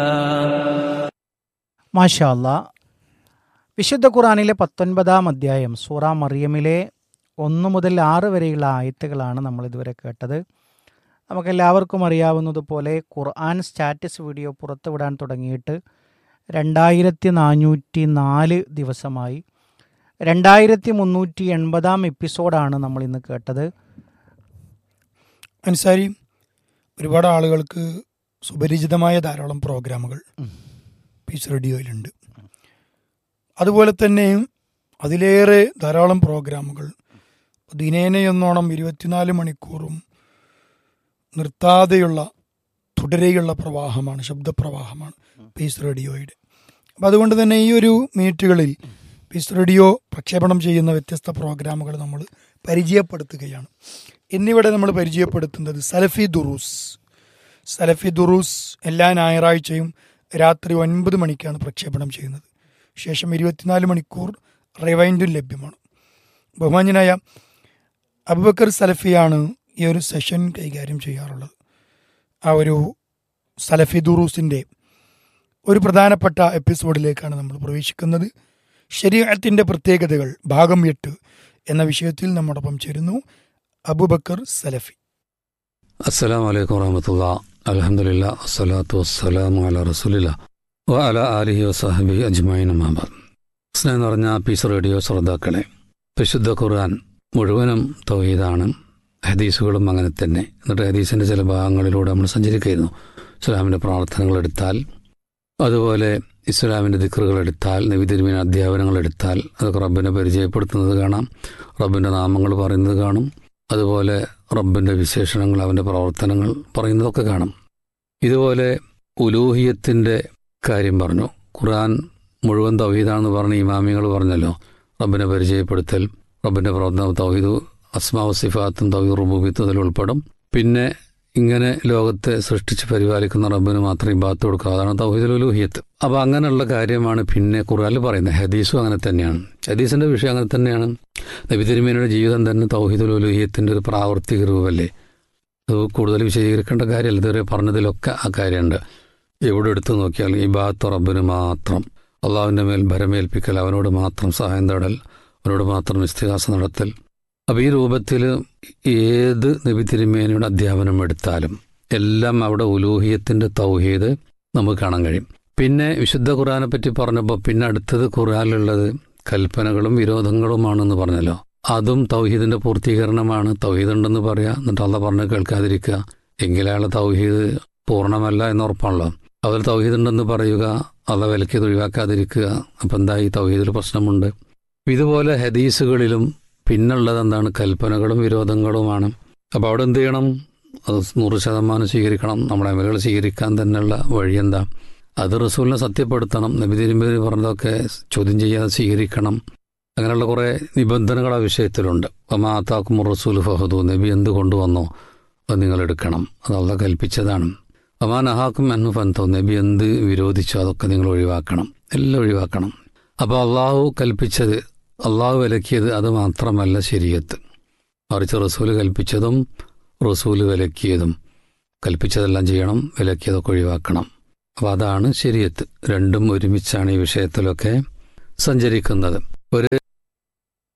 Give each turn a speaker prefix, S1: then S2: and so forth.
S1: മാഷാ അല്ലാ വിശുദ്ധ ഖുറാനിലെ പത്തൊൻപതാം അധ്യായം സൂറ മറിയമിലെ ഒന്ന് മുതൽ ആറ് വരെയുള്ള ആയത്തുകളാണ് നമ്മൾ ഇതുവരെ കേട്ടത് നമുക്കെല്ലാവർക്കും അറിയാവുന്നതുപോലെ ഖുർആൻ സ്റ്റാറ്റസ് വീഡിയോ പുറത്തുവിടാൻ തുടങ്ങിയിട്ട് രണ്ടായിരത്തി നാനൂറ്റി നാല് ദിവസമായി രണ്ടായിരത്തി മുന്നൂറ്റി എൺപതാം എപ്പിസോഡാണ് നമ്മൾ ഇന്ന് കേട്ടത്
S2: അൻസാരി ഒരുപാട് ആളുകൾക്ക് സുപരിചിതമായ ധാരാളം പ്രോഗ്രാമുകൾ പീസ് റേഡിയോയിലുണ്ട് അതുപോലെ തന്നെ അതിലേറെ ധാരാളം പ്രോഗ്രാമുകൾ ദിനേനയെന്നോണം ഇരുപത്തിനാല് മണിക്കൂറും നിർത്താതെയുള്ള തുടരെയുള്ള പ്രവാഹമാണ് ശബ്ദപ്രവാഹമാണ് പീസ് റേഡിയോയുടെ അപ്പം അതുകൊണ്ട് തന്നെ ഈ ഒരു മിനിറ്റുകളിൽ പീസ് റേഡിയോ പ്രക്ഷേപണം ചെയ്യുന്ന വ്യത്യസ്ത പ്രോഗ്രാമുകൾ നമ്മൾ പരിചയപ്പെടുത്തുകയാണ് ഇന്നിവിടെ നമ്മൾ പരിചയപ്പെടുത്തുന്നത് സലഫി ദുറൂസ് സലഫി ദുറൂസ് എല്ലാ ഞായറാഴ്ചയും രാത്രി ഒൻപത് മണിക്കാണ് പ്രക്ഷേപണം ചെയ്യുന്നത് ശേഷം ഇരുപത്തിനാല് മണിക്കൂർ റിവൈൻഡും ലഭ്യമാണ് ബഹുമാന്യനായ അബുബക്കർ സലഫിയാണ് ഈ ഒരു സെഷൻ കൈകാര്യം ചെയ്യാറുള്ളത് ആ ഒരു സലഫി ദുറൂസിൻ്റെ ഒരു പ്രധാനപ്പെട്ട എപ്പിസോഡിലേക്കാണ് നമ്മൾ പ്രവേശിക്കുന്നത് ശരീരത്തിൻ്റെ പ്രത്യേകതകൾ ഭാഗം എട്ട് എന്ന വിഷയത്തിൽ നമ്മോടൊപ്പം ചേരുന്നു അബുബക്കർ സലഫി
S3: അസ്സലാം വലൈക്കും വറഹമത്തുള്ള അലഹമുല്ല വസ്സലാത്തു വസ്സലാമു അല റസൂലില്ല വ അല ആലിഹി വസാഹബി അജ്മൈൻ അമാബാദ് സ്നേഹം നിറഞ്ഞ പീസ് റേഡിയോ ശ്രോതാക്കളെ വിശുദ്ധ ഖുർആൻ മുഴുവനും തൗഹീദാണ് ഹദീസുകളും അങ്ങനെ തന്നെ എന്നിട്ട് ഹദീസിൻ്റെ ചില ഭാഗങ്ങളിലൂടെ നമ്മൾ സഞ്ചരിക്കുന്നു ഇസ്ലാമിൻ്റെ പ്രാർത്ഥനകൾ എടുത്താൽ അതുപോലെ ഇസ്ലാമിൻ്റെ ദിക്കറുകൾ എടുത്താൽ നബിതിരുമീൻ അധ്യാപനങ്ങൾ എടുത്താൽ അതൊക്കെ റബ്ബിനെ പരിചയപ്പെടുത്തുന്നത് കാണാം റബ്ബിൻ്റെ നാമങ്ങൾ പറയുന്നത് കാണും അതുപോലെ റബ്ബിൻ്റെ വിശേഷണങ്ങൾ അവൻ്റെ പ്രവർത്തനങ്ങൾ പറയുന്നതൊക്കെ കാണും ഇതുപോലെ ഉലൂഹിയത്തിൻ്റെ കാര്യം പറഞ്ഞു ഖുർആൻ മുഴുവൻ തൗഹീദാണെന്ന് പറഞ്ഞ് ഇമാമികൾ പറഞ്ഞല്ലോ റബ്ബിനെ പരിചയപ്പെടുത്തൽ റബ്ബിൻ്റെ പ്രവർത്തനം തൗഹീദ് അസ്മാവ് സിഫാത്തും തൗഹീദ് റുബൂബിത്തും അതിൽ ഉൾപ്പെടും പിന്നെ ഇങ്ങനെ ലോകത്തെ സൃഷ്ടിച്ച് പരിപാലിക്കുന്ന റബ്ബിന് മാത്രം ഇബാത്ത് കൊടുക്കുക അതാണ് തൗഹീദുൽ ഉലൂഹിയത്ത് അപ്പോൾ അങ്ങനെയുള്ള കാര്യമാണ് പിന്നെ ഖുർആനിൽ പറയുന്നത് ഹദീസും അങ്ങനെ തന്നെയാണ് ഹദീസിൻ്റെ വിഷയം അങ്ങനെ തന്നെയാണ് നബി തിരുമേനയുടെ ജീവിതം തന്നെ തൗഹീദുൽ ഉലൂഹിയത്തിൻ്റെ ഒരു പ്രാവർത്തിക രൂപമല്ലേ അത് കൂടുതൽ വിശദീകരിക്കേണ്ട കാര്യമല്ല ഇതുവരെ പറഞ്ഞതിലൊക്കെ ആ കാര്യമുണ്ട് എവിടെ എടുത്തു നോക്കിയാൽ ഇബാത്ത് റബ്ബിന് മാത്രം അള്ളാഹുവിൻ്റെ മേൽ ഭരമേൽപ്പിക്കൽ അവനോട് മാത്രം സഹായം തേടൽ അവനോട് മാത്രം ഇസ്തിഹാസ നടത്തൽ അപ്പോൾ ഈ രൂപത്തിൽ ഏത് നബി തിരുമേനയുടെ അധ്യാപനം എടുത്താലും എല്ലാം അവിടെ ഉലൂഹിയത്തിൻ്റെ തൗഹീദ് നമുക്ക് കാണാൻ കഴിയും പിന്നെ വിശുദ്ധ ഖുർആനെ പറ്റി പറഞ്ഞപ്പോൾ പിന്നെ അടുത്തത് ഖുർആനിലുള്ളത് കൽപ്പനകളും വിരോധങ്ങളുമാണെന്ന് പറഞ്ഞല്ലോ അതും തൗഹീദിന്റെ പൂർത്തീകരണമാണ് തൗഹീദ് ഉണ്ടെന്ന് പറയാ എന്നിട്ട് അള്ള പറഞ്ഞ് കേൾക്കാതിരിക്കുക എങ്കിലയാളെ തൗഹീദ് പൂർണ്ണമല്ല എന്ന് ഉറപ്പാണല്ലോ അതിൽ തൗഹീദ് ഉണ്ടെന്ന് പറയുക അള്ള വിലക്കിയത് ഒഴിവാക്കാതിരിക്കുക അപ്പം എന്താ ഈ തൗഹീദിൽ പ്രശ്നമുണ്ട് ഇതുപോലെ ഹദീസുകളിലും പിന്നുള്ളത് എന്താണ് കൽപ്പനകളും വിരോധങ്ങളുമാണ് അപ്പോൾ അവിടെ എന്ത് ചെയ്യണം അത് നൂറ് ശതമാനം സ്വീകരിക്കണം നമ്മുടെ അമലുകൾ സ്വീകരിക്കാൻ തന്നെയുള്ള വഴി എന്താ അത് റസൂലിനെ സത്യപ്പെടുത്തണം നബി തിരുമ്പതി പറഞ്ഞതൊക്കെ ചോദ്യം ചെയ്യാതെ സ്വീകരിക്കണം അങ്ങനെയുള്ള കുറേ നിബന്ധനകൾ ആ വിഷയത്തിലുണ്ട് അമാത്താക്കും റസൂൽ ഫഹദു നബി എന്ത് കൊണ്ടുവന്നോ അത് നിങ്ങൾ എടുക്കണം അത് അള്ള കൽപ്പിച്ചതാണ് അമാൻ അഹാക്കും എന്നു ഫന്തോ നബി എന്ത് വിരോധിച്ചോ അതൊക്കെ നിങ്ങൾ ഒഴിവാക്കണം എല്ലാം ഒഴിവാക്കണം അപ്പോൾ അള്ളാഹു കൽപ്പിച്ചത് അള്ളാഹു വിലക്കിയത് അത് മാത്രമല്ല ശരിയത്ത് മറിച്ച് റസൂല് കൽപ്പിച്ചതും റസൂല് വിലക്കിയതും കൽപ്പിച്ചതെല്ലാം ചെയ്യണം വിലക്കിയതൊക്കെ ഒഴിവാക്കണം അപ്പോൾ അതാണ് ശരിയത്ത് രണ്ടും ഒരുമിച്ചാണ് ഈ വിഷയത്തിലൊക്കെ സഞ്ചരിക്കുന്നത് ഒരു